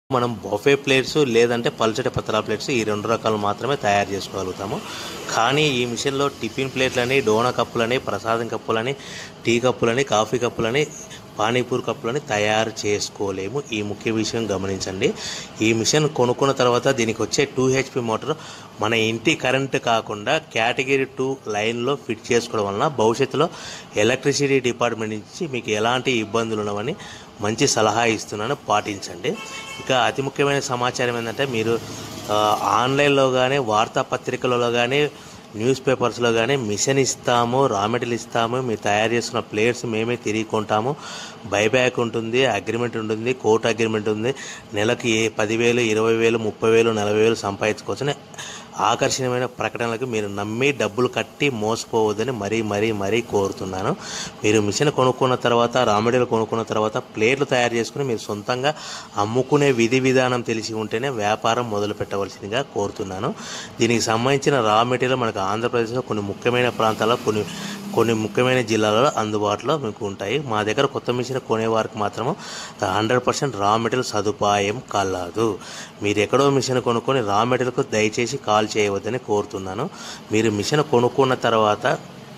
మనం buffet plates లేదంటే పల్చటి పత్రా ప్లేట్స్ ఈ రెండు రకాలు మాత్రమే తయారు చేసుకోగలుగుతాము కానీ ఈ మిషన్లో టిఫిన్ ప్లేట్లని డోనా కప్పులని ప్రసాదం కప్పులని టీ కప్పులని కాఫీ కప్పులని పానీపూరి కప్పులని తయారు చేసుకోలేము ఈ ముఖ్య విషయం గమనించండి ఈ మిషన్ కొనుక్కున్న తర్వాత దీనికి వచ్చే టూ హెచ్పి మోటార్ మన ఇంటి కరెంట్ కాకుండా కేటగిరీ టూ లైన్లో ఫిట్ చేసుకోవడం వలన భవిష్యత్తులో ఎలక్ట్రిసిటీ డిపార్ట్మెంట్ నుంచి మీకు ఎలాంటి ఇబ్బందులు ఉన్నవని మంచి సలహా ఇస్తున్నాను పాటించండి ఇక అతి ముఖ్యమైన సమాచారం ఏంటంటే మీరు ఆ, ఆన్లైన్లో కానీ వార్తాపత్రికలలో కానీ న్యూస్ పేపర్స్లో కానీ మిషన్ ఇస్తాము రా మెటీరియల్ ఇస్తాము మీరు తయారు చేసుకున్న ప్లేయర్స్ మేమే తిరిగి కొంటాము బైబ్యాక్ ఉంటుంది అగ్రిమెంట్ ఉంటుంది కోర్టు అగ్రిమెంట్ ఉంది నెలకి ఏ పదివేలు ఇరవై వేలు ముప్పై వేలు నలభై వేలు సంపాదించుకోవచ్చని ఆకర్షణీయమైన ప్రకటనలకు మీరు నమ్మి డబ్బులు కట్టి మోసపోవద్దని మరీ మరీ మరీ కోరుతున్నాను మీరు మిషన్ కొనుక్కున్న తర్వాత రా మెటీరియల్ కొనుక్కున్న తర్వాత ప్లేట్లు తయారు చేసుకుని మీరు సొంతంగా అమ్ముకునే విధి విధానం తెలిసి ఉంటేనే వ్యాపారం మొదలు పెట్టవలసిందిగా కోరుతున్నాను దీనికి సంబంధించిన రా మెటీరియల్ మనకు ఆంధ్రప్రదేశ్లో కొన్ని ముఖ్యమైన ప్రాంతాల్లో కొన్ని కొన్ని ముఖ్యమైన జిల్లాలలో అందుబాటులో మీకు ఉంటాయి మా దగ్గర కొత్త మిషన్ కొనేవారికి మాత్రము హండ్రెడ్ పర్సెంట్ రా మెటీరియల్ సదుపాయం కలదు మీరు ఎక్కడో మిషన్ కొనుక్కొని రా మెటీరియల్కు దయచేసి కాల్ చేయవద్దని కోరుతున్నాను మీరు మిషన్ కొనుక్కున్న తర్వాత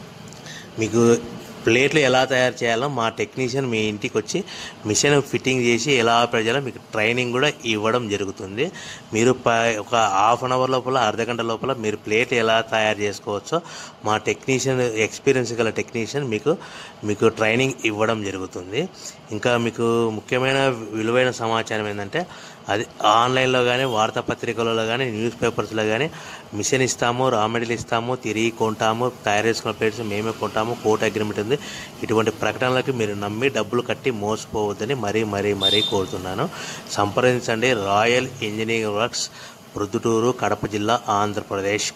మీకు ప్లేట్లు ఎలా తయారు చేయాలో మా టెక్నీషియన్ మీ ఇంటికి వచ్చి మిషన్ ఫిట్టింగ్ చేసి ఎలా ఆపరేట్ చేయాలో మీకు ట్రైనింగ్ కూడా ఇవ్వడం జరుగుతుంది మీరు ప ఒక హాఫ్ అన్ అవర్ లోపల అర్ధ గంట లోపల మీరు ప్లేట్ ఎలా తయారు చేసుకోవచ్చో మా టెక్నీషియన్ ఎక్స్పీరియన్స్ గల టెక్నీషియన్ మీకు మీకు ట్రైనింగ్ ఇవ్వడం జరుగుతుంది ఇంకా మీకు ముఖ్యమైన విలువైన సమాచారం ఏంటంటే అది ఆన్లైన్లో కానీ వార్తాపత్రికలలో కానీ న్యూస్ పేపర్స్లో కానీ మిషన్ ఇస్తాము రా మెటీరియల్ ఇస్తాము తిరిగి కొంటాము తయారు చేసుకున్న ప్లేట్స్ మేమే కొంటాము కోర్టు అగ్రిమెంట్ ఉంది ఇటువంటి ప్రకటనలకు మీరు నమ్మి డబ్బులు కట్టి మోసపోవద్దని మరీ మరీ మరీ కోరుతున్నాను సంప్రదించండి Royal Engineering Works Proddatur Kadapa జిల్లా Andhra Pradesh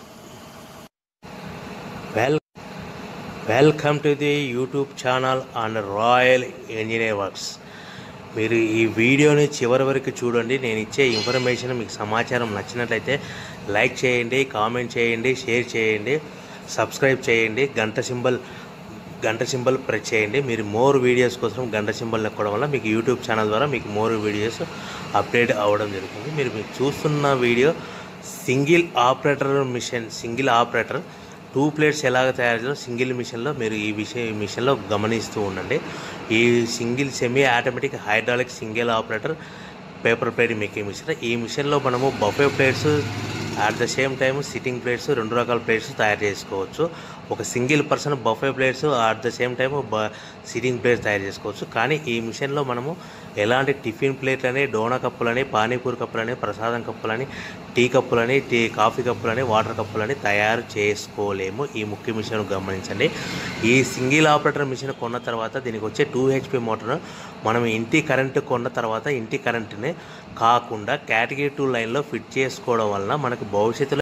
well welcome to the YouTube channel and Royal Engineer Works మీరు ఈ వీడియోని చివరి వరకు చూడండి నేను ఇచ్చే ఇన్ఫర్మేషన్ మీకు సమాచారం నచ్చినట్లయితే లైక్ చేయండి కామెంట్ చేయండి షేర్ చేయండి సబ్స్క్రైబ్ చేయండి గంట సింబల్ గంట సింబల్ ప్రెస్ చేయండి మీరు మోర్ వీడియోస్ కోసం గంట సింబల్ నొక్కడం వల్ల మీకు యూట్యూబ్ ఛానల్ ద్వారా మీకు మోర్ వీడియోస్ అప్డేట్ అవ్వడం జరుగుతుంది మీరు మీరు చూస్తున్న video single operator machine single operator two plates ఎలాగ తయారు చేయాలో సింగిల్ మిషన్లో మీరు ఈ విషయం ఈ మిషన్లో గమనిస్తూ ఉండండి ఈ single semi automatic hydraulic single operator paper plate making machine ఈ మిషన్లో మనము buffet plates at the same time sitting plates రెండు రకాల ప్లేట్స్ తయారు చేసుకోవచ్చు ఒక single person buffet plates at the same time బ సిట్టింగ్ ప్లేట్స్ తయారు చేసుకోవచ్చు కానీ ఈ మిషన్లో మనము ఎలాంటి టిఫిన్ ప్లేట్లని డోనా కప్పులని పానీపూరి కప్పులని ప్రసాదం కప్పులని టీ కప్పులని టీ కాఫీ కప్పులని వాటర్ కప్పులని తయారు చేసుకోలేము ఈ ముఖ్య మిషన్ గమనించండి ఈ సింగిల్ ఆపరేటర్ మిషన్ కొన్న తర్వాత దీనికి వచ్చే టూ హెచ్పి మోటార్ మనం ఇంటి కరెంటు కొన్న తర్వాత ఇంటి కరెంటుని కాకుండా కేటగిరీ టూ లైన్లో ఫిట్ చేసుకోవడం వలన మనకు భవిష్యత్తులో